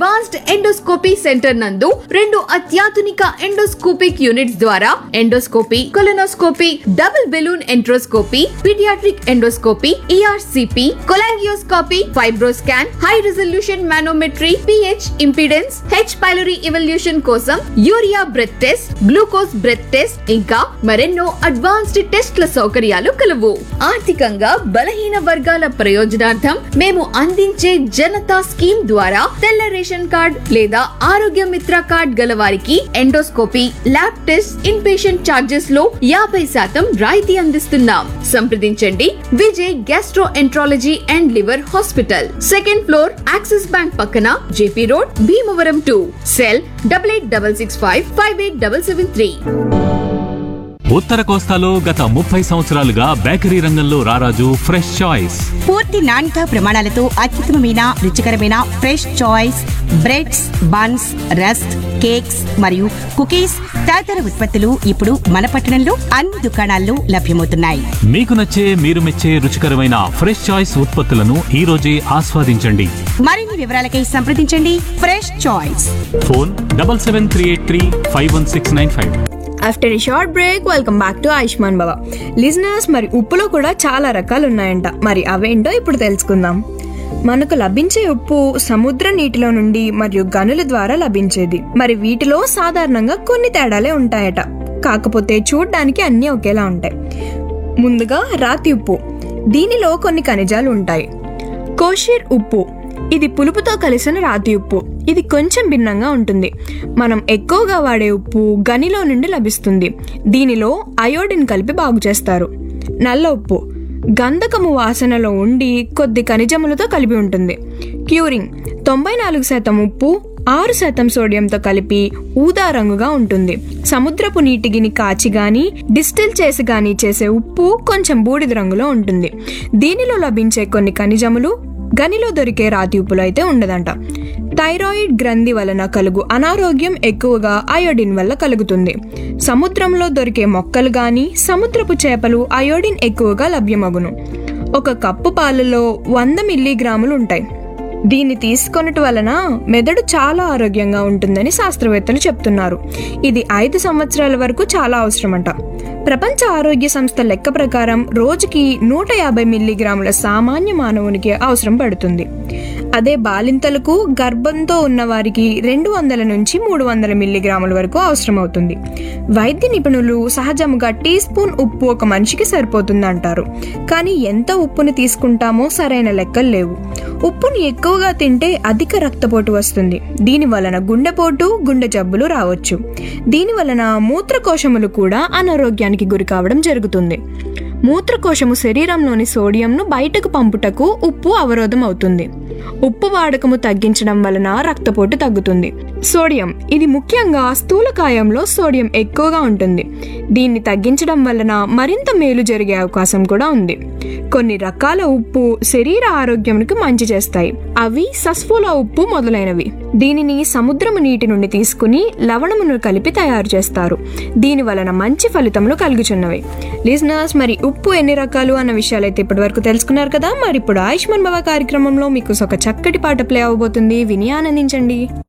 advanced endoscopy centre నందు రెండు అత్యాధునిక ఎండోస్కోపిక్ యూనిట్స్ ద్వారా endoscopy colonoscopy double balloon enteroscopy paediatric endoscopy ERCP cholangioscopy fibroscan high resolution manometry pH impedance H pylori evaluation కోసం urea breath test glucose breath test ఇంకా మరెన్నో advanced టెస్ట్ల సౌకర్యాలు కలవు ఆర్థికంగా బలహీన వర్గాల ప్రయోజనార్థం మేము అందించే జనతా స్కీమ్ ద్వారా తెల్ల రేషన్ కార్డ్ లేదా ఆరోగ్య మిత్ర కార్డ్ గల వారికి endoscopy lab test in patient charges లో యాభై శాతం రాయితీ అందిస్తున్నాం సంప్రదించండి Vijay gastro enterology and liver hospital second floor axis bank పక్కన JP road Bhimavaram two cell double eight double six five five eight double seven three ఉత్తర కోస్తాలో గత ముప్పై సంవత్సరాలుగా బేకరీ రంగంలో రారాజు ఫ్రెష్ చాయిస్ పూర్తి నాణ్యత ప్రమాణాలతో అత్యుత్తమమైన రుచికరమైన fresh choice breads buns rusk cakes మరియు కుకీస్ తదితర ఉత్పత్తులు ఇప్పుడు మన పట్టణంలో అన్ని దుకాణాల్లో లభ్యమవుతున్నాయి మీకు నచ్చే మీరు మెచ్చే రుచికరమైన ఫ్రెష్ చాయిస్ ఉత్పత్తులను ఈ రోజే ఆస్వాదించండి మరిన్ని వివరాలకై సంప్రదించండి fresh choice phone double seven three eight three five one six nine five after a short break welcome back to Ayushman Baba listeners మరి ఉప్పులో కూడా చాలా రకాలు ఉన్నాయంట మరి అవేంటో ఇప్పుడు తెలుసుకుందాం మనకు లభించే ఉప్పు సముద్ర నీటిలో నుండి మరియు గనుల ద్వారా లభించేది మరి వీటిలో సాధారణంగా కొన్ని తేడాలే ఉంటాయట కాకపోతే చూడ్డానికి అన్నీ ఒకేలా ఉంటాయి ముందుగా రాతి ఉప్పు దీనిలో కొన్ని ఖనిజాలు ఉంటాయి కోషిర్ ఉప్పు ఇది పులుపుతో కలిసిన రాతి ఉప్పు ఇది కొంచెం భిన్నంగా ఉంటుంది మనం ఎక్కువగా వాడే ఉప్పు గనిలో నుండి లభిస్తుంది దీనిలో అయోడిన్ కలిపి బాగు చేస్తారు నల్ల ఉప్పు గంధకము వాసనలో ఉండి కొద్ది ఖనిజములతో కలిపి ఉంటుంది క్యూరింగ్ తొంభై నాలుగు శాతం ఉప్పు ఆరు శాతం సోడియంతో కలిపి ఊదా రంగుగా ఉంటుంది సముద్రపు నీటిగిని కాచి గాని డిస్టిల్ చేసి గాని చేసే ఉప్పు కొంచెం బూడిద రంగులో ఉంటుంది దీనిలో లభించే కొన్ని ఖనిజములు గనిలో దొరికే రాతి ఉప్పులో అయితే ఉండదంట థైరాయిడ్ గ్రంథి వలన కలుగు అనారోగ్యం ఎక్కువగా అయోడిన్ వల్ల కలుగుతుంది సముద్రంలో దొరికే మొక్కలు గాని సముద్రపు చేపలు అయోడిన్ ఎక్కువగా లభ్యమగును ఒక కప్పు పాలలో వంద మిల్లీగ్రాములు ఉంటాయి దీన్ని తీసుకొనట వలన మెదడు చాలా ఆరోగ్యంగా ఉంటుందని శాస్త్రవేత్తలు చెప్తున్నారు ఇది ఐదు సంవత్సరాల వరకు చాలా అవసరమంట ప్రపంచ ఆరోగ్య సంస్థ లెక్క ప్రకారం రోజుకి నూట యాభై మిల్లీగ్రాముల సామాన్య మానవునికి అవసరం పడుతుంది అదే బాలింతలకు గర్భంతో ఉన్న వారికి రెండు వందల నుంచి మూడు వందల మిల్లీగ్రాముల వరకు అవసరం అవుతుంది వైద్య నిపుణులు సహజముగా టీ స్పూన్ ఉప్పు ఒక మనిషికి సరిపోతుంది అంటారు కానీ ఎంత ఉప్పుని తీసుకుంటామో సరైన లెక్కలు లేవు ఉప్పుని ఎక్కువగా తింటే అధిక రక్తపోటు వస్తుంది దీని వలన గుండెపోటు గుండె జబ్బులు రావచ్చు దీని వలన మూత్రకోశములు కూడా అనారోగ్యానికి గురి కావడం జరుగుతుంది మూత్రకోశము శరీరంలోని సోడియంను బయటకు పంపుటకు ఉప్పు అవరోధం అవుతుంది ఉప్పు వాడకము తగ్గించడం వలన రక్తపోటు తగ్గుతుంది సోడియం ఇది ముఖ్యంగా స్థూలకాయంలో సోడియం ఎక్కువగా ఉంటుంది దీన్ని తగ్గించడం వలన మరింత మేలు జరిగే అవకాశం కూడా ఉంది కొన్ని రకాల ఉప్పు శరీర ఆరోగ్యంకి మంచి చేస్తాయి అవి సస్ఫోల ఉప్పు మొదలైనవి దీనిని సముద్రము నీటి నుండి తీసుకుని లవణమును కలిపి తయారు చేస్తారు దీని వలన మంచి ఫలితములు కలుగుచున్నవి లిజనర్స్ మరి ఉప్పు ఎన్ని రకాలు అన్న విషయాలు అయితే ఇప్పటి వరకు తెలుసుకున్నారు కదా మరి ఇప్పుడు ఆయుష్మాన్ భవ కార్యక్రమంలో మీకు ఒక చక్కటి పాట ప్లే అవబోతుంది విని ఆనందించండి